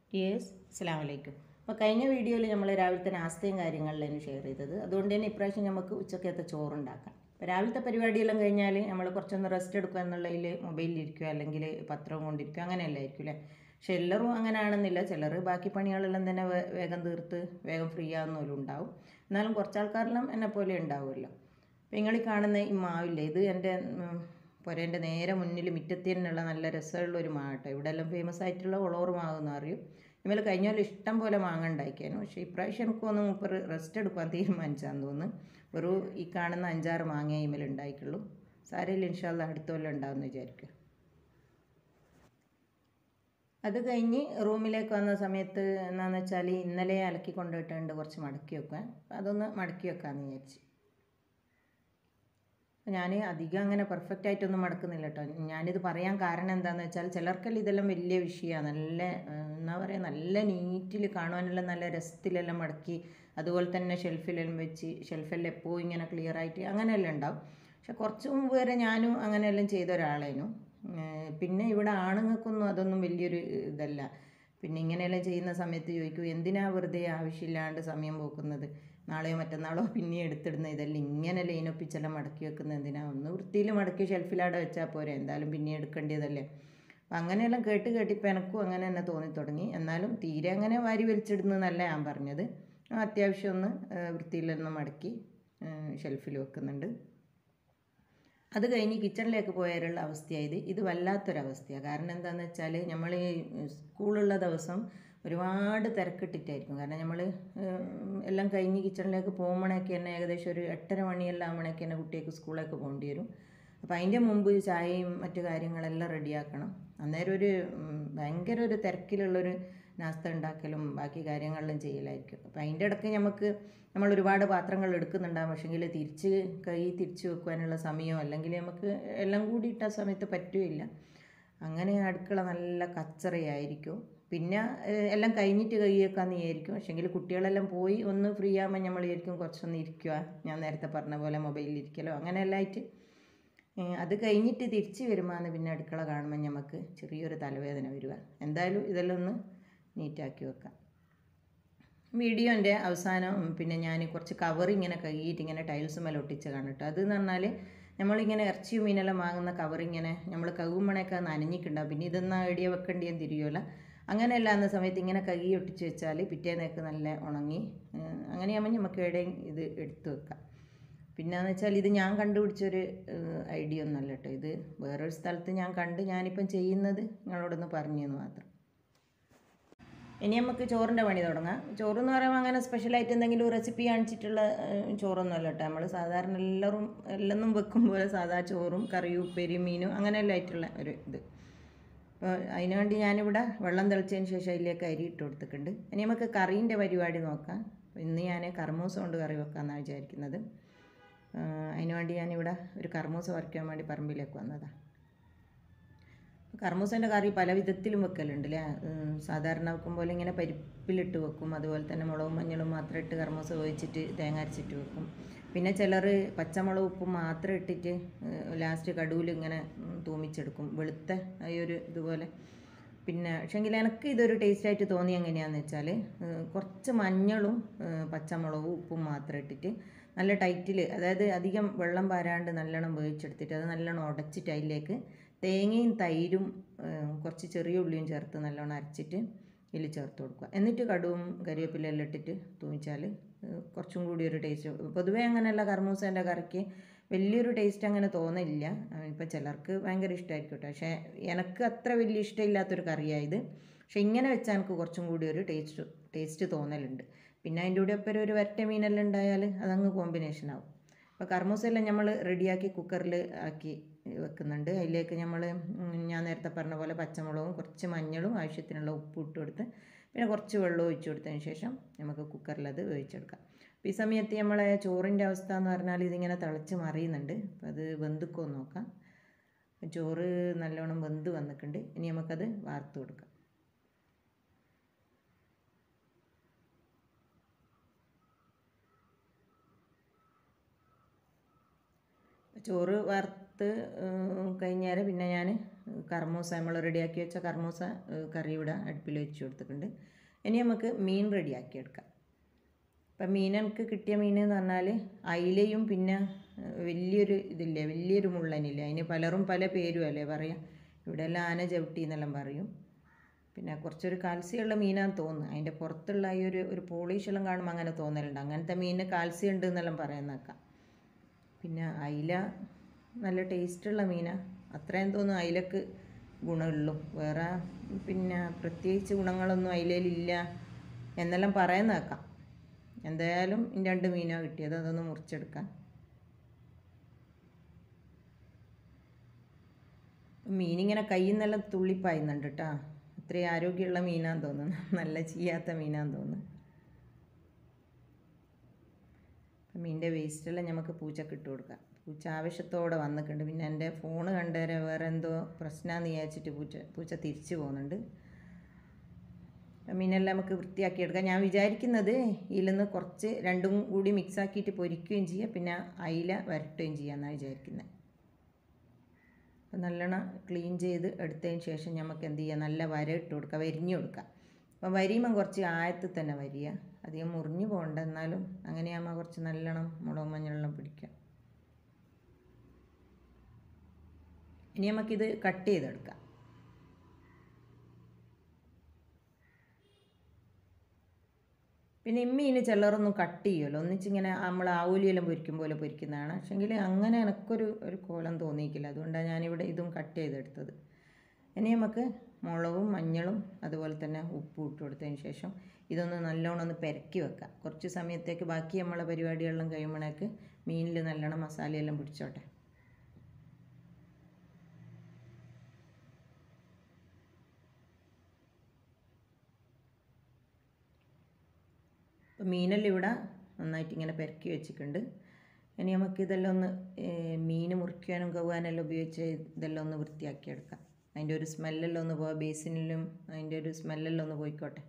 yes അസ്സാം വലൈക്കും അപ്പോൾ കഴിഞ്ഞ വീഡിയോയിൽ നമ്മൾ രാവിലത്തെ നാസ്തയും കാര്യങ്ങളിലാണ് ഷെയർ ചെയ്തത് അതുകൊണ്ട് തന്നെ ഇപ്രാവശ്യം നമുക്ക് ഉച്ചക്കത്തെ ചോറുണ്ടാക്കാം അപ്പോൾ രാവിലത്തെ പരിപാടിയെല്ലാം കഴിഞ്ഞാൽ നമ്മൾ കുറച്ചൊന്ന് റെസ്റ്റ് എടുക്കുക എന്നുള്ളതിൽ മൊബൈലിലിരിക്കുക അല്ലെങ്കിൽ പത്രം കൊണ്ടിരിക്കുക അങ്ങനെയല്ല ആയിരിക്കും അല്ലേ പക്ഷെ എല്ലാവരും അങ്ങനെ ആണെന്നില്ല ചിലർ ബാക്കി പണികളെല്ലാം തന്നെ വേ- വേഗം തീർത്ത് വേഗം ഫ്രീ ആകുന്നവരും ഉണ്ടാവും എന്നാലും കുറച്ച് ആൾക്കാരെല്ലാം എന്നെ പോലെ ഉണ്ടാവുമല്ലോ അപ്പോൾ നിങ്ങൾ ഈ കാണുന്ന ഈ മാവില്ലേ ഇത് എൻ്റെ പുരേൻ്റെ നേരെ മുന്നിൽ മുറ്റത്ത് തന്നെയുള്ള നല്ല രസമുള്ള ഒരു മാവ് കേട്ടോ ഇവിടെ എല്ലാം ഫേമസ് ആയിട്ടുള്ള ഒളോറ് മാവെന്ന് അറിയും ഇന്നലെ കഴിഞ്ഞ പോലെ ഇഷ്ടം പോലെ മാങ്ങ ഉണ്ടാക്കിയാനു പക്ഷേ ഇപ്രാവശ്യം എനിക്കൊന്ന് മൂപ്പർ റെസ്റ്റ് എടുക്കാൻ തീരുമാനിച്ചാന്ന് തോന്നുന്നു ഒരു ഈ കാണുന്ന അഞ്ചാറ് മാങ്ങ ഇമ്മൽ ഉണ്ടായിട്ടുള്ളൂ സാരമില്ല ഇൻഷാല്ല അടുത്ത കൊല്ലം ഉണ്ടാവുമെന്ന് വിചാരിക്കുക അത് കഴിഞ്ഞ് റൂമിലേക്ക് വന്ന സമയത്ത് എന്താണെന്ന് വെച്ചാൽ ഇന്നലെ അലക്കി കൊണ്ടുപോയിട്ടുണ്ട് കുറച്ച് മടക്കി വെക്കാൻ അതൊന്ന് മടക്കി വെക്കാമെന്ന് വിചാരിച്ചു ഞാൻ അധികം അങ്ങനെ പെർഫെക്റ്റ് ആയിട്ടൊന്നും മടക്കുന്നില്ല കേട്ടോ ഞാനിത് പറയാൻ കാരണം എന്താണെന്ന് വെച്ചാൽ ചിലർക്കെല്ലാം ഇതെല്ലാം വലിയ വിഷയമാണ് നല്ല ഏഹ്, എന്താ പറയുക നല്ല നീറ്റിൽ കാണുവാനെല്ലാം നല്ല രസത്തിലെല്ലാം മടക്കി അതുപോലെ തന്നെ ഷെൽഫിലെല്ലാം വെച്ച് ഷെൽഫെല്ലാം എപ്പോഴും ഇങ്ങനെ ക്ലിയർ ആയിട്ട് അങ്ങനെയെല്ലാം ഉണ്ടാവും പക്ഷെ കുറച്ച് മുമ്പ് വരെ ഞാനും അങ്ങനെയെല്ലാം ചെയ്ത ഒരാളേനു ഏഹ്, പിന്നെ ഇവിടെ ആണുങ്ങൾക്കൊന്നും അതൊന്നും വലിയൊരു ഇതല്ല പിന്നെ ഇങ്ങനെയെല്ലാം ചെയ്യുന്ന സമയത്ത് ചോദിക്കും എന്തിനാ വെറുതെ ആവശ്യമില്ലാണ്ട് സമയം പോക്കുന്നത് നാളെയോ മറ്റന്നാളോ പിന്നെ എടുത്തിടുന്ന ഇതെല്ലാം ഇങ്ങനെ ലൈനൊപ്പിച്ചെല്ലാം മടക്കി വെക്കുന്ന എന്തിനാ ഒന്ന് വൃത്തിയിൽ മടക്കി ഷെൽഫിലാടെ വെച്ചാൽ പോരെ എന്തായാലും പിന്നെ എടുക്കേണ്ടതല്ലേ അപ്പം അങ്ങനെയെല്ലാം കേട്ട് കേട്ടിപ്പോൾ എനക്കും അങ്ങനെ തന്നെ തോന്നി തുടങ്ങി എന്നാലും തീരെ അങ്ങനെ വാരി വലിച്ചിടുന്നതല്ല ഞാൻ പറഞ്ഞത് അത്യാവശ്യം ഒന്ന് ഏഹ്, വൃത്തിയിലൊന്ന് മടക്കി ഷെൽഫിൽ വെക്കുന്നുണ്ട് അത് കഴിഞ്ഞ് കിച്ചണിലേക്ക് പോയാലുള്ള അവസ്ഥയായത് ഇത് വല്ലാത്തൊരവസ്ഥയാണ് കാരണം എന്താണെന്ന് വെച്ചാൽ നമ്മൾ ഈ സ്കൂളുള്ള ദിവസം ഒരുപാട് തിരക്കിട്ടിട്ടായിരിക്കും കാരണം നമ്മൾ എല്ലാം കഴിഞ്ഞ് കിച്ചണിലേക്ക് പോകുമ്പോഴേക്ക് തന്നെ ഏകദേശം ഒരു എട്ടര മണിയെല്ലാം ആകുമ്പോഴേക്ക് തന്നെ കുട്ടികൾക്ക് സ്കൂളിലേക്ക് പോകേണ്ടി വരും അപ്പോൾ അതിൻ്റെ മുമ്പ് ചായയും മറ്റു കാര്യങ്ങളെല്ലാം റെഡിയാക്കണം അന്നേരം ഒരു ഉം, ഭയങ്കര ഒരു തിരക്കിലുള്ളൊരു നാസ്ത ഉണ്ടാക്കലും ബാക്കി കാര്യങ്ങളെല്ലാം ചെയ്യലായിരിക്കും അപ്പോൾ അതിൻ്റെ ഇടയ്ക്ക് നമുക്ക് നമ്മൾ ഒരുപാട് പാത്രങ്ങൾ എടുക്കുന്നുണ്ടാകും പക്ഷേങ്കിൽ തിരിച്ച് കൈ തിരിച്ച് വെക്കുവാനുള്ള സമയമോ അല്ലെങ്കിൽ നമുക്ക് എല്ലാം കൂടി ഇട്ട സമയത്ത് പറ്റുകയില്ല അങ്ങനെ അടുക്കള നല്ല കച്ചറയായിരിക്കും പിന്നെ ഏഹ്, എല്ലാം കഴിഞ്ഞിട്ട് കൈ വെക്കാമെന്ന് വിചാരിക്കും പക്ഷേങ്കിൽ കുട്ടികളെല്ലാം പോയി ഒന്ന് ഫ്രീ ആകുമ്പോൾ നമ്മൾ വിചാരിക്കും കുറച്ചൊന്ന് ഇരിക്കുക ഞാൻ നേരത്തെ പറഞ്ഞ പോലെ മൊബൈലിൽ ഇരിക്കലോ അങ്ങനെയെല്ലാം ആയിട്ട് ഏഹ്, അത് കഴിഞ്ഞിട്ട് തിരിച്ച് വരുമ്പോൾ പിന്നെ അടുക്കള കാണുമ്പോൾ നമുക്ക് ചെറിയൊരു തലവേദന വരിക എന്തായാലും ഇതെല്ലാം ഒന്ന് നീറ്റാക്കി വെക്കാം വീഡിയോൻ്റെ അവസാനം ഉം, പിന്നെ ഞാൻ കുറച്ച് കവർ ഇങ്ങനെ കഴുകിയിട്ട് ഇങ്ങനെ ടൈൽസ് മേലെ ഒട്ടിച്ച് കാണിട്ടോ അത് എന്ന് പറഞ്ഞാൽ നമ്മളിങ്ങനെ ഇറച്ചിയും മീനെല്ലാം വാങ്ങുന്ന കവർ ഇങ്ങനെ നമ്മൾ കഴുകുമ്പോഴൊക്കെ നനഞ്ഞിട്ടുണ്ടാവും പിന്നെ ഇതൊന്നും ഐഡിയ വെക്കേണ്ടിയെന്ന് തിരിയുമല്ല അങ്ങനെയല്ല എന്ന സമയത്ത് ഇങ്ങനെ കഴുകി ഒട്ടിച്ച് വെച്ചാൽ പിറ്റേന്നേക്ക് നല്ല ഉണങ്ങി ഏഹ്, അങ്ങനെയാകുമ്പോൾ നമുക്ക് എവിടെയും ഇത് എടുത്ത് വെക്കാം പിന്നെന്ന് വെച്ചാൽ ഇത് ഞാൻ കണ്ടുപിടിച്ചൊരു ഐഡിയ ഒന്നല്ല കേട്ടോ ഇത് വേറൊരു സ്ഥലത്ത് ഞാൻ കണ്ട് ഞാനിപ്പം ചെയ്യുന്നത് നിങ്ങളോടൊന്ന് പറഞ്ഞു എന്ന് മാത്രം ഇനി നമുക്ക് ചോറിൻ്റെ പണി തുടങ്ങാം ചോറ് എന്ന് പറയുമ്പോൾ അങ്ങനെ സ്പെഷ്യലായിട്ട് എന്തെങ്കിലും റെസിപ്പി കാണിച്ചിട്ടുള്ള ഏഹ്, ചോറൊന്നുമല്ല കേട്ടോ നമ്മൾ സാധാരണ എല്ലാവരും എല്ലാം വെക്കും പോലെ സാധാ ചോറും കറിയും ഉപ്പേരിയും മീനും അങ്ങനെയെല്ലാം ആയിട്ടുള്ള ഒരു ഇത് അപ്പോൾ അതിന് വേണ്ടി ഞാനിവിടെ വെള്ളം തിളച്ചതിന് ശേഷം അതിലേക്ക് അരി ഇട്ട് കൊടുത്തിട്ടുണ്ട് ഇനി നമുക്ക് കറീൻ്റെ പരിപാടി നോക്കാം അപ്പോൾ ഇന്ന് ഞാൻ കർമൂസ കൊണ്ട് കറി വെക്കാമെന്നാണ് വിചാരിക്കുന്നത് ആഹ് അതിന് വേണ്ടി ഞാനിവിടെ ഒരു കർമൂസ പറിക്കാൻ വേണ്ടി പറമ്പിലേക്ക് വന്നതാണ് കർമൂസൻ്റെ കറി പല വിധത്തിലും വെക്കലുണ്ട് അല്ലേ ഉം, സാധാരണ വെക്കും പോലെ ഇങ്ങനെ പരിപ്പിലിട്ട് വെക്കും അതുപോലെ തന്നെ മുളകും മഞ്ഞളും മാത്രം ഇട്ട് കർമൂസ ഒഴിച്ചിട്ട് തേങ്ങ അരച്ചിട്ട് വെക്കും പിന്നെ ചിലർ പച്ചമുളക് ഉപ്പും മാത്രം ഇട്ടിട്ട് ലാസ്റ്റ് കടുവിൽ ഇങ്ങനെ ഉം, തൂമിച്ചെടുക്കും വെളുത്ത ഈ ഒരു ഇതുപോലെ പിന്നെ പക്ഷെങ്കിൽ എനിക്ക് ഇതൊരു ടേസ്റ്റായിട്ട് തോന്നി എങ്ങനെയാണെന്ന് വെച്ചാൽ കുറച്ച് മഞ്ഞളും ഏഹ്, പച്ചമുളകും ഉപ്പും മാത്രം ഇട്ടിട്ട് നല്ല ടൈറ്റിൽ അതായത് അധികം വെള്ളം പാരാണ്ട് നല്ലോണം വേവിച്ചെടുത്തിട്ട് അത് നല്ലോണം ഉടച്ചിട്ട് അതിലേക്ക് തേങ്ങയും തൈരും ഏഹ്, കുറച്ച് ചെറിയ ഉള്ളിയും ചേർത്ത് നല്ലോണം അരച്ചിട്ട് ഇതിൽ ചേർത്ത് കൊടുക്കുക എന്നിട്ട് കടുവും കരിവേപ്പിലെല്ലാം ഇട്ടിട്ട് തൂമിച്ചാൽ ഏഹ്, കുറച്ചും കൂടി ഒരു ടേസ്റ്റ് പൊതുവേ അങ്ങനെയല്ല കർമൂസേൻ്റെ കറിക്ക് വലിയൊരു ടേസ്റ്റ് അങ്ങനെ തോന്നില്ല ഇപ്പം ചിലർക്ക് ഭയങ്കര ഇഷ്ടമായിരിക്കും കേട്ടോ പക്ഷേ എനിക്ക് അത്ര വലിയ ഇഷ്ടമില്ലാത്തൊരു കറിയായത് പക്ഷേ ഇങ്ങനെ വെച്ചാൽ എനിക്ക് കുറച്ചും കൂടി ഒരു ടേസ്റ്റ് ടേസ്റ്റ് തോന്നലുണ്ട് പിന്നെ അതിൻ്റെ കൂടെ ഒപ്പം ഒരു വരട്ട മീനെല്ലാം ഉണ്ടായാൽ അതങ്ങ് കോമ്പിനേഷൻ ആവും അപ്പോൾ കർമൂസെല്ലാം നമ്മൾ റെഡിയാക്കി കുക്കറിൽ ആക്കി വെക്കുന്നുണ്ട് അതിലേക്ക് നമ്മൾ ഞാൻ നേരത്തെ പറഞ്ഞ പോലെ പച്ചമുളകും കുറച്ച് മഞ്ഞളും ആവശ്യത്തിനുള്ള ഉപ്പ് ഇട്ട് കൊടുത്ത് പിന്നെ കുറച്ച് വെള്ളം ഒഴിച്ചു കൊടുത്തതിന് ശേഷം നമുക്ക് കുക്കറിലത് വേവിച്ചെടുക്കാം അപ്പോൾ ഈ സമയത്ത് നമ്മളെ ചോറിൻ്റെ അവസ്ഥ എന്ന് പറഞ്ഞാൽ ഇതിങ്ങനെ തിളച്ച് മറിയുന്നുണ്ട് അപ്പോൾ അത് വെന്തുക്കോ എന്ന് നോക്കാം ചോറ് നല്ലോണം വെന്ത് വന്നിട്ടുണ്ട് ഇനി നമുക്കത് വാർത്ത് കൊടുക്കാം ചോറ് വറുത്ത് കഴിഞ്ഞാൽ പിന്നെ ഞാൻ കർമൂസ നമ്മൾ റെഡിയാക്കി വെച്ച കർമൂസ ഏഹ്, കറി ഇവിടെ അടുപ്പിൽ വെച്ച് കൊടുത്തിട്ടുണ്ട് ഇനി നമുക്ക് മീൻ റെഡിയാക്കി എടുക്കാം അപ്പം മീൻ എനിക്ക് കിട്ടിയ മീൻ എന്ന് പറഞ്ഞാൽ അയിലയും പിന്നെ ഏഹ്, വലിയൊരു ഇതില്ലേ വലിയൊരു മുള്ളനില്ലേ അതിന് പലരും പല പേരും അല്ലേ പറയാം ഇവിടെ എല്ലാം ആന ചവിട്ടി എന്നെല്ലാം പറയും പിന്നെ കുറച്ചൊരു കാൽസ്യമുള്ള മീനാന്ന് തോന്നുന്നു അതിൻ്റെ പുറത്തുള്ള ഈ ഒരു ഒരു പോളിഷ് എല്ലാം കാണുമ്പോൾ അങ്ങനെ തോന്നലുണ്ട് അങ്ങനത്തെ മീനിന് കാൽസ്യം ഉണ്ട് എന്നെല്ലാം പറയുന്നേക്കാം പിന്നെ അയില നല്ല ടേസ്റ്റുള്ള മീനാണ് അത്രയും തോന്നുന്നു അയിലക്ക് ഗുണമുള്ളൂ വേറെ പിന്നെ പ്രത്യേകിച്ച് ഗുണങ്ങളൊന്നും അയിലയിലില്ല എന്നെല്ലാം പറയുന്നേക്കാം എന്തായാലും ഈ രണ്ട് മീനാണ് കിട്ടിയത് അതൊന്ന് മുറിച്ചെടുക്കാം മീനിങ്ങനെ കയ്യിൽ നിന്നെല്ലാം തുള്ളിപ്പായുന്നുണ്ട് കേട്ടോ അത്രയും ആരോഗ്യമുള്ള മീനാന്ന് തോന്നുന്നു നല്ല ചെയ്യാത്ത മീനാന്ന് തോന്നുന്നു അപ്പം മീനിൻ്റെ വേസ്റ്റെല്ലാം നമുക്ക് പൂച്ചക്ക് ഇട്ട് കൊടുക്കാം പൂച്ച ആവശ്യത്തോടെ വന്നിട്ടുണ്ട് പിന്നെ എൻ്റെ ഫോണ് കണ്ടേരെ വേറെ എന്തോ പ്രശ്നമാണെന്ന് വിചാരിച്ചിട്ട് പൂച്ച പൂച്ച തിരിച്ചു പോകുന്നുണ്ട് അപ്പം മീനെല്ലാം നമുക്ക് വൃത്തിയാക്കി എടുക്കാം ഞാൻ വിചാരിക്കുന്നത് ഇതിൽ കുറച്ച് രണ്ടും കൂടി മിക്സ് ആക്കിയിട്ട് പൊരിക്കുകയും ചെയ്യാം പിന്നെ അയില വരട്ടുകയും ചെയ്യാമെന്നാണ് വിചാരിക്കുന്നത് അപ്പം നല്ലോണം ക്ലീൻ ചെയ്ത് എടുത്തതിന് ശേഷം നമുക്ക് എന്ത് ചെയ്യാം നല്ല വര ഇട്ട് കൊടുക്കുക വരിഞ്ഞു കൊടുക്കുക അപ്പം വരിയുമ്പം കുറച്ച് ആയത്തിൽ തന്നെ വരിക അധികം മുറിഞ്ഞു പോകണ്ട എന്നാലും അങ്ങനെയാകുമ്പോൾ കുറച്ച് നല്ലോണം മുളകും മഞ്ഞളെല്ലാം പിടിക്കുക ഇനി നമുക്കിത് കട്ട് ചെയ്തെടുക്കാം പിന്നെ ഇമ്മീന് ചിലരൊന്നും കട്ട് ചെയ്യുമല്ലോ ഒന്നിച്ചിങ്ങനെ നമ്മൾ ആവൂലിയെല്ലാം പൊരിക്കും പോലെ പൊരിക്കുന്നതാണ് പക്ഷെങ്കിൽ അങ്ങനെ എനക്കൊരു ഒരു കോലം തോന്നിയിട്ടില്ല അതുകൊണ്ടാണ് ഞാനിവിടെ ഇതും കട്ട് ചെയ്തെടുത്തത് ഇനി നമുക്ക് മുളകും മഞ്ഞളും അതുപോലെ തന്നെ ഉപ്പും ഇട്ട് കൊടുത്തതിന് ശേഷം ഇതൊന്ന് നല്ലോണം ഒന്ന് പെരക്കി വെക്കാം കുറച്ച് സമയത്തേക്ക് ബാക്കി നമ്മളെ പരിപാടികളെല്ലാം കഴിയുമ്പോഴേക്ക് മീനിൽ നല്ലോണം മസാലയെല്ലാം പിടിച്ചോട്ടെ അപ്പോൾ മീനെല്ലാം ഇവിടെ നന്നായിട്ട് ഇങ്ങനെ പെരക്കി വെച്ചിട്ടുണ്ട് ഇനി നമുക്ക് ഇതെല്ലാം ഒന്ന് മീൻ മുറിക്കാനും കവുകാനെല്ലാം ഉപയോഗിച്ച് ഇതെല്ലാം ഒന്ന് വൃത്തിയാക്കിയെടുക്കാം അതിൻ്റെ ഒരു സ്മെല്ലെല്ലാം ഒന്ന് പോവാം ബേസിനിലും അതിൻ്റെ ഒരു സ്മെല്ലെല്ലാം ഒന്ന് പോയിക്കോട്ടെ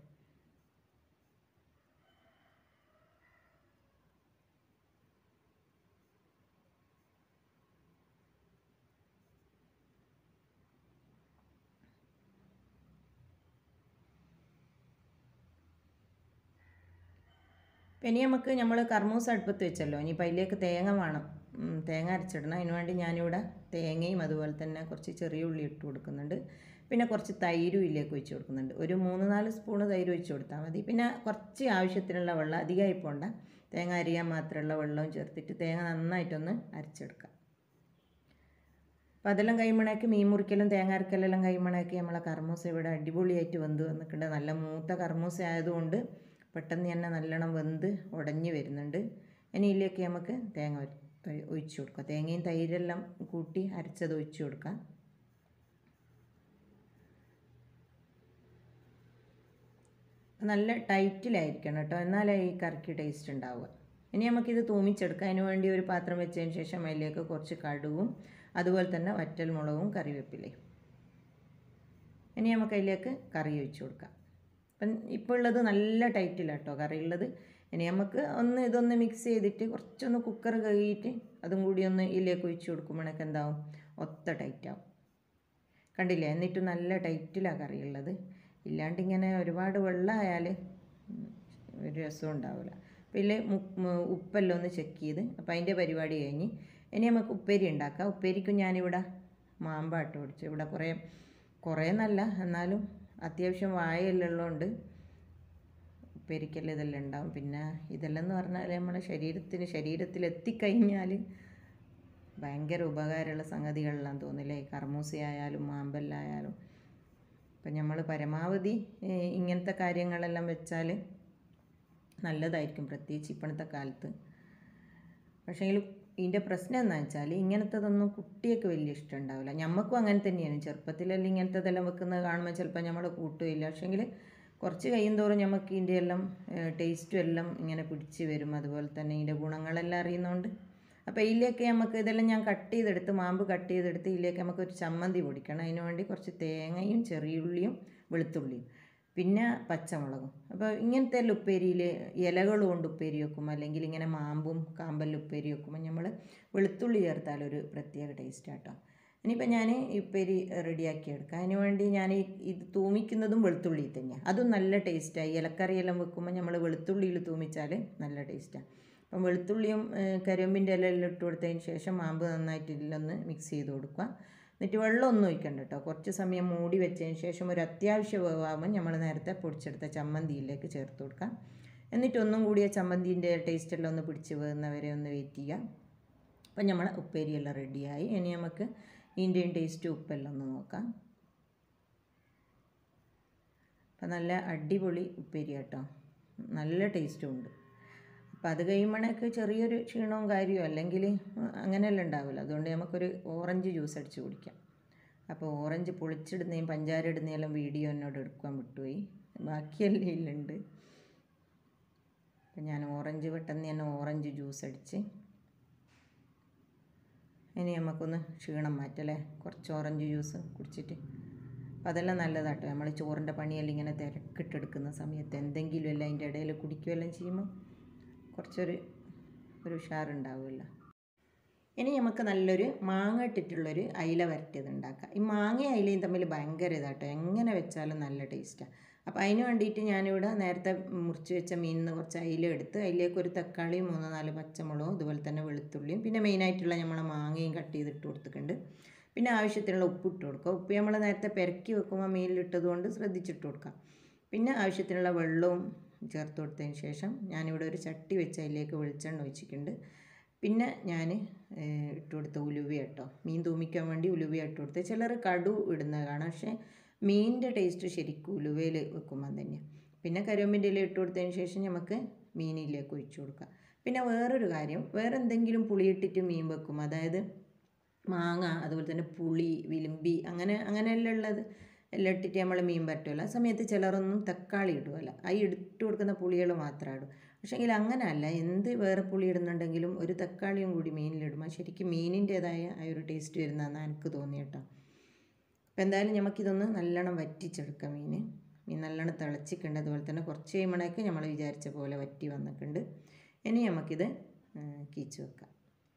ഇനി നമുക്ക് നമ്മൾ കർമൂസ അടുപ്പത്ത് വെച്ചല്ലോ ഇനിയിപ്പോൾ അതിലേക്ക് തേങ്ങ വേണം ഉം, തേങ്ങ അരച്ചിടണം അതിന് വേണ്ടി ഞാനിവിടെ തേങ്ങയും അതുപോലെ തന്നെ കുറച്ച് ചെറിയ ഉള്ളി ഇട്ട് കൊടുക്കുന്നുണ്ട് പിന്നെ കുറച്ച് തൈരും ഇതിലേക്ക് ഒഴിച്ച് കൊടുക്കുന്നുണ്ട് ഒരു മൂന്ന് നാല് സ്പൂണ് തൈര് ഒഴിച്ച് കൊടുത്താൽ മതി പിന്നെ കുറച്ച് ആവശ്യത്തിനുള്ള വെള്ളം അധികമായി പോണ്ട തേങ്ങ അരിയാൻ മാത്രമുള്ള വെള്ളവും ചേർത്തിട്ട് തേങ്ങ നന്നായിട്ടൊന്ന് അരച്ചെടുക്കാം അപ്പോൾ അതെല്ലാം കഴിയുമ്പോഴേക്ക് മീൻ മുറിക്കലും തേങ്ങ അരക്കലെല്ലാം കഴിയുമ്പോഴേക്ക് നമ്മളെ കർമൂസ ഇവിടെ അടിപൊളിയായിട്ട് വെന്ത് വന്നിട്ടുണ്ട് നല്ല മൂത്ത കർമൂസ ആയതുകൊണ്ട് പെട്ടെന്ന് തന്നെ നല്ലോണം വെന്ത് ഉടഞ്ഞ് വരുന്നുണ്ട് ഇനി ഇതിലേക്ക് നമുക്ക് തേങ്ങ ഒഴി- ഒഴി- ഒഴിച്ച് കൊടുക്കാം തേങ്ങയും തൈരെല്ലാം കൂട്ടി അരച്ചത് ഒഴിച്ച് കൊടുക്കാം നല്ല ടൈറ്റിലായിരിക്കണം കേട്ടോ എന്നാലേ ഈ കറിക്ക് ടേസ്റ്റ് ഉണ്ടാവുക ഇനി നമുക്കിത് തൂമിച്ചെടുക്കാം അതിന് വേണ്ടി ഒരു പാത്രം വെച്ചതിന് ശേഷം അതിലേക്ക് കുറച്ച് കടുവും അതുപോലെ തന്നെ വറ്റൽ മുളകും കറിവേപ്പിലയും ഇനി നമുക്ക് അതിലേക്ക് കറി ഒഴിച്ച് കൊടുക്കാം അപ്പം ഇപ്പോൾ ഉള്ളത് നല്ല ടൈറ്റിലാട്ടോ കറി ഉള്ളത് ഇനി നമുക്ക് ഒന്ന് ഇതൊന്ന് മിക്സ് ചെയ്തിട്ട് കുറച്ചൊന്ന് കുക്കർ കഴുകിയിട്ട് അതും കൂടി ഒന്ന് ഇതിലേക്ക് ഒഴിച്ച് കൊടുക്കുമ്പോഴേക്ക് എന്താവും ഒത്ത ടൈറ്റാവും കണ്ടില്ലേ എന്നിട്ട് നല്ല ടൈറ്റിലാണ് കറി ഉള്ളത് ഇല്ലാണ്ട് ഇങ്ങനെ ഒരുപാട് വെള്ളമായാൽ ഒരു രസം ഉണ്ടാവില്ല അപ്പോൾ ഇതിൽ ഉപ്പെല്ലാം ഒന്ന് ചെക്ക് ചെയ്ത് അപ്പോൾ അതിൻ്റെ പരിപാടി കഴിഞ്ഞ് ഇനി നമുക്ക് ഉപ്പേരി ഉണ്ടാക്കാം ഉപ്പേരിക്കും ഞാനിവിടെ മാമ്പാട്ട് പിടിച്ചു ഇവിടെ കുറേ കുറേ എന്നല്ല എന്നാലും അത്യാവശ്യം വായെല്ലാം ഉള്ളതുകൊണ്ട് ഉപ്പേരിക്കെല്ലാം ഇതെല്ലാം ഉണ്ടാവും പിന്നെ ഇതെല്ലാം എന്ന് പറഞ്ഞാൽ നമ്മുടെ ശരീരത്തിന് ശരീരത്തിൽ എത്തിക്കഴിഞ്ഞാൽ ഭയങ്കര ഉപകാരമുള്ള സംഗതികളെല്ലാം തോന്നില്ലേ കർമൂസയായാലും മാമ്പല്ലായാലും അപ്പം നമ്മൾ പരമാവധി ഏഹ്, ഇങ്ങനത്തെ കാര്യങ്ങളെല്ലാം വെച്ചാൽ നല്ലതായിരിക്കും പ്രത്യേകിച്ച് ഇപ്പോഴത്തെ കാലത്ത് പക്ഷേങ്കിൽ ഇതിൻ്റെ പ്രശ്നം എന്താണെന്ന് വെച്ചാൽ ഇങ്ങനത്തതൊന്നും കുട്ടിയൊക്കെ വലിയ ഇഷ്ടം ഉണ്ടാവില്ല ഞമ്മക്കും അങ്ങനെ തന്നെയാണ് ചെറുപ്പത്തിലെല്ലാം ഇങ്ങനത്തതെല്ലാം വെക്കുന്നത് കാണുമ്പോൾ ചിലപ്പോൾ നമ്മൾ കൂട്ടുകയില്ല പക്ഷേങ്കിൽ കുറച്ച് കഴിയും തോറും നമുക്ക് ഇതിൻ്റെ എല്ലാം ടേസ്റ്റും എല്ലാം ഇങ്ങനെ പിടിച്ച് വരും അതുപോലെ തന്നെ ഇതിൻ്റെ ഗുണങ്ങളെല്ലാം അറിയുന്നതുകൊണ്ട് അപ്പോൾ ഇതിലേക്ക് നമുക്ക് ഇതെല്ലാം ഞാൻ കട്ട് ചെയ്തെടുത്ത് മാമ്പ് കട്ട് ചെയ്തെടുത്ത് ഇതിലേക്ക് നമുക്ക് ഒരു ചമ്മന്തി പൊടിക്കണം അതിന് വേണ്ടി കുറച്ച് തേങ്ങയും ചെറിയുള്ളിയും വെളുത്തുള്ളിയും പിന്നെ പച്ചമുളകും അപ്പോൾ ഇങ്ങനത്തെ എല്ലാം ഉപ്പേരിയിൽ ഇലകൾ കൊണ്ട് ഉപ്പേരി വെക്കും അല്ലെങ്കിൽ ഇങ്ങനെ മാമ്പും കാമ്പെല്ലാം ഉപ്പേരി വെക്കുമ്പോൾ നമ്മൾ വെളുത്തുള്ളി ചേർത്താൽ ഒരു പ്രത്യേക ടേസ്റ്റ് കേട്ടോ ഇനിയിപ്പോൾ ഞാൻ ഈ ഉപ്പേരി റെഡിയാക്കി എടുക്കാം അതിന് വേണ്ടി ഞാൻ ഈ ഇത് തൂമിക്കുന്നതും വെളുത്തുള്ളി തന്നെയാണ് അതും നല്ല ടേസ്റ്റായി ഇലക്കറിയെല്ലാം വെക്കുമ്പോൾ നമ്മൾ വെളുത്തുള്ളിയിൽ തൂമിച്ചാൽ നല്ല ടേസ്റ്റാണ് അപ്പം വെളുത്തുള്ളിയും കരിയമ്പിൻ്റെ ഇലയെല്ലാം ഇട്ട് കൊടുത്തതിന് ശേഷം മാമ്പ് നന്നായിട്ട് ഇതിലൊന്ന് മിക്സ് ചെയ്ത് കൊടുക്കുക എന്നിട്ട് വെള്ളമൊന്നും ഒഴിക്കണ്ട കേട്ടോ കുറച്ച് സമയം മൂടി വെച്ചതിന് ശേഷം ഒരു അത്യാവശ്യ വേവാകുമ്പോൾ നമ്മൾ നേരത്തെ പൊടിച്ചെടുത്ത ചമ്മന്തിയിലേക്ക് ചേർത്ത് കൊടുക്കാം എന്നിട്ട് ഒന്നും കൂടി ആ ചമ്മന്തിൻ്റെ ടേസ്റ്റെല്ലാം ഒന്ന് പിടിച്ച് വേകുന്നവരെ ഒന്ന് വെയിറ്റ് ചെയ്യാം അപ്പം നമ്മൾ ഉപ്പേരിയെല്ലാം റെഡിയായി ഇനി നമുക്ക് ഇതിൻ്റെയും ടേസ്റ്റ് ഉപ്പെല്ലാം ഒന്ന് നോക്കാം അപ്പം നല്ല അടിപൊളി ഉപ്പേരി കേട്ടോ നല്ല ടേസ്റ്റും ഉണ്ട് അപ്പം അത് കഴിയുമ്പോഴേക്ക് ചെറിയൊരു ക്ഷീണവും കാര്യമോ അല്ലെങ്കിൽ അങ്ങനെയല്ല ഉണ്ടാവില്ല അതുകൊണ്ട് നമുക്കൊരു ഓറഞ്ച് ജ്യൂസ് അടിച്ച് കുടിക്കാം അപ്പോൾ ഓറഞ്ച് പൊളിച്ചിടുന്നതും പഞ്ചാര ഇടുന്നതെല്ലാം വീഡിയോ എന്നോട് എടുക്കാൻ വിട്ടുപോയി ബാക്കിയെല്ലാം ഇതിലുണ്ട് അപ്പം ഞാൻ ഓറഞ്ച് പെട്ടെന്ന് തന്നെ ഓറഞ്ച് ജ്യൂസ് അടിച്ച് ഇനി നമുക്കൊന്ന് ക്ഷീണം മാറ്റല്ലേ കുറച്ച് ഓറഞ്ച് ജ്യൂസ് കുടിച്ചിട്ട് അപ്പം അതെല്ലാം നല്ലതാട്ടോ നമ്മൾ ചോറിൻ്റെ പണിയെല്ലാം ഇങ്ങനെ തിരക്കിട്ടെടുക്കുന്ന സമയത്ത് എന്തെങ്കിലും എല്ലാം അതിൻ്റെ ഇടയിൽ കുടിക്കുകയെല്ലാം ചെയ്യുമ്പോൾ കുറച്ചൊരു ഒരു ഉഷാറുണ്ടാവുമല്ലോ ഇനി നമുക്ക് നല്ലൊരു മാങ്ങ ഇട്ടിട്ടുള്ളൊരു അയില വരട്ടിയത് ഉണ്ടാക്കാം ഈ മാങ്ങയും അയിലയും തമ്മിൽ ഭയങ്കര ഇതാട്ടോ എങ്ങനെ വെച്ചാലും നല്ല ടേസ്റ്റാണ് അപ്പോൾ അതിന് വേണ്ടിയിട്ട് ഞാനിവിടെ നേരത്തെ മുറിച്ച് വെച്ച മീനിൽ നിന്ന് കുറച്ച് അയില എടുത്ത് അതിലേക്ക് ഒരു തക്കാളിയും മൂന്ന് നാല് പച്ചമുളകും ഇതുപോലെ തന്നെ വെളുത്തുള്ളിയും പിന്നെ മെയിനായിട്ടുള്ള നമ്മളെ മാങ്ങയും കട്ട് ചെയ്തിട്ട് കൊടുത്തിട്ടുണ്ട് പിന്നെ ആവശ്യത്തിനുള്ള ഉപ്പ് ഇട്ട് കൊടുക്കുക ഉപ്പ് നമ്മൾ നേരത്തെ പെരക്കി വെക്കുമ്പോൾ മീനിലിട്ടത് കൊണ്ട് ശ്രദ്ധിച്ചിട്ട് കൊടുക്കാം പിന്നെ ആവശ്യത്തിനുള്ള വെള്ളവും ചേർത്ത് കൊടുത്തതിന് ശേഷം ഞാനിവിടെ ഒരു ചട്ടി വെച്ച് അതിലേക്ക് വെളിച്ചെണ്ണ ഒഴിച്ചിട്ടുണ്ട് പിന്നെ ഞാൻ ഇട്ട് കൊടുത്ത ഉലുവ കേട്ടോ മീൻ തൂമിക്കാൻ വേണ്ടി ഉലുവ ഇട്ട് കൊടുത്ത് ചിലർ കടു ഇടുന്നത് കാണാം പക്ഷേ മീനിൻ്റെ ടേസ്റ്റ് ശരിക്കും ഉലുവയിൽ വെക്കുമ്പോൾ തന്നെയാണ് പിന്നെ കരിവേപ്പിൻ്റെ ഇല ഇട്ട് കൊടുത്തതിന് ശേഷം നമുക്ക് മീനിലേക്ക് ഒഴിച്ചു കൊടുക്കാം പിന്നെ വേറൊരു കാര്യം വേറെ എന്തെങ്കിലും പുളിയിട്ടിട്ട് മീൻ വെക്കും അതായത് മാങ്ങ അതുപോലെ തന്നെ പുളി വിലുമ്പി അങ്ങനെ അങ്ങനെയെല്ലാം ഉള്ളത് എല്ലാം ഇട്ടിട്ട് നമ്മൾ മീൻ പറ്റുമല്ലോ ആ സമയത്ത് ചിലരൊന്നും തക്കാളി ഇടുമല്ലോ ആ ഇട്ട് കൊടുക്കുന്ന പുളികൾ മാത്രമേ ഇടൂ പക്ഷേങ്കിൽ അങ്ങനെയല്ല എന്ത് വേറെ പുളി ഇടുന്നുണ്ടെങ്കിലും ഒരു തക്കാളിയും കൂടി മീനിലിടുമ്പോൾ ശരിക്കും മീനിൻ്റേതായ ആ ഒരു ടേസ്റ്റ് വരുന്നതെന്ന് എനിക്ക് തോന്നി കേട്ടോ അപ്പോൾ എന്തായാലും നമുക്കിതൊന്ന് നല്ലോണം വറ്റിച്ചെടുക്കാം മീൻ മീൻ നല്ലോണം തിളച്ചിട്ടുണ്ട് അതുപോലെ തന്നെ കുറച്ച് കഴിയുമ്പോഴേക്ക് നമ്മൾ വിചാരിച്ച പോലെ വറ്റി വന്നിട്ടുണ്ട് ഇനി നമുക്കിത് കീച്ച് വെക്കാം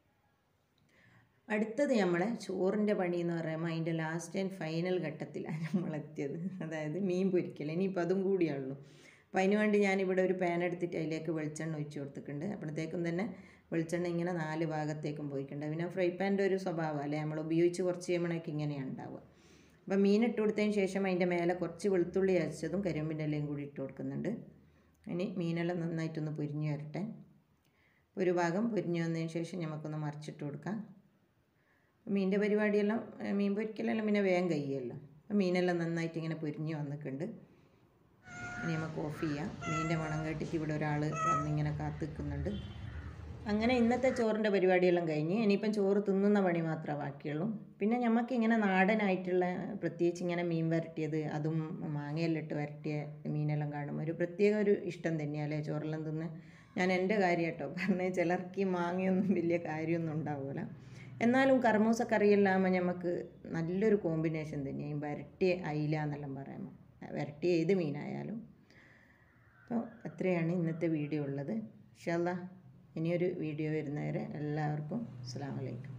അടുത്തത് നമ്മളെ ചോറിൻ്റെ പണി എന്ന് പറയുമ്പോൾ അതിൻ്റെ ലാസ്റ്റ് ആൻഡ് ഫൈനൽ ഘട്ടത്തിലാണ് നമ്മളെത്തിയത് അതായത് മീൻ പൊരിക്കൽ ഇനിയിപ്പോൾ അതും കൂടിയാണല്ലോ അപ്പോൾ അതിന് വേണ്ടി ഞാനിവിടെ ഒരു പാൻ എടുത്തിട്ട് അതിലേക്ക് വെളിച്ചെണ്ണ ഒഴിച്ച് കൊടുത്തിട്ടുണ്ട് അപ്പോഴത്തേക്കും തന്നെ വെളിച്ചെണ്ണ ഇങ്ങനെ നാല് ഭാഗത്തേക്കും പോയിട്ടുണ്ട് പിന്നെ ഫ്രൈ പാൻ്റെ ഒരു സ്വഭാവം അല്ലേ നമ്മൾ ഉപയോഗിച്ച് കുറച്ച് ചെയ്യുമ്പോഴേക്ക് ഇങ്ങനെയാണ് ഉണ്ടാവുക അപ്പോൾ മീൻ ഇട്ട് കൊടുത്തതിന് ശേഷം അതിൻ്റെ മേലെ കുറച്ച് വെളുത്തുള്ളി അരച്ചതും കരിമ്പിൻ്റെ ഇലയും കൂടി ഇട്ട് കൊടുക്കുന്നുണ്ട് ഇനി മീനെല്ലാം നന്നായിട്ടൊന്ന് പൊരിഞ്ഞു വരട്ടെ ഒരു ഭാഗം പൊരിഞ്ഞു വന്നതിന് ശേഷം നമുക്കൊന്ന് മറിച്ചിട്ട് കൊടുക്കാം മീനിൻ്റെ പരിപാടിയെല്ലാം മീൻ പൊരിക്കലെല്ലാം പിന്നെ വേഗം കഴിയുമല്ലോ അപ്പം മീനെല്ലാം നന്നായിട്ട് ഇങ്ങനെ പൊരിഞ്ഞ് വന്നിട്ടുണ്ട് ഇനി നമുക്ക് ഓഫ് ചെയ്യാം മീനിൻ്റെ മണം കേട്ടിട്ട് ഇവിടെ ഒരാൾ വന്നിങ്ങനെ കാത്തു നിൽക്കുന്നുണ്ട് അങ്ങനെ ഇന്നത്തെ ചോറിൻ്റെ പരിപാടിയെല്ലാം കഴിഞ്ഞ് ഇനിയിപ്പം ചോറ് തിന്നുന്ന പണി മാത്രമേ ബാക്കിയുള്ളൂ പിന്നെ നമുക്ക് ഇങ്ങനെ നാടനായിട്ടുള്ള പ്രത്യേകിച്ച് ഇങ്ങനെ മീൻ വരട്ടിയത് അതും മാങ്ങയെല്ലാം ഇട്ട് വരട്ടിയ മീനെല്ലാം കാണുമ്പോൾ ഒരു പ്രത്യേക ഒരു ഇഷ്ടം തന്നെയല്ലേ ചോറെല്ലാം തിന്ന് ഞാൻ എൻ്റെ കാര്യം കേട്ടോ പറഞ്ഞ ചിലർക്ക് ഈ മാങ്ങയൊന്നും വലിയ കാര്യമൊന്നും ഉണ്ടാവില്ല എന്നാലും കർമൂസ കറിയെല്ലാം നമുക്ക് നല്ലൊരു കോമ്പിനേഷൻ തന്നെയാണ് വരട്ടിയ അയില എന്നെല്ലാം പറയുമ്പോൾ വരട്ടിയ ഏത് മീനായാലും അപ്പോൾ അത്രയാണ് ഇന്നത്തെ വീഡിയോ ഉള്ളത് ഇൻഷാല്ലാ ഇനിയൊരു വീഡിയോ വരുന്നവരെ എല്ലാവർക്കും അസ്സാം വലൈക്കും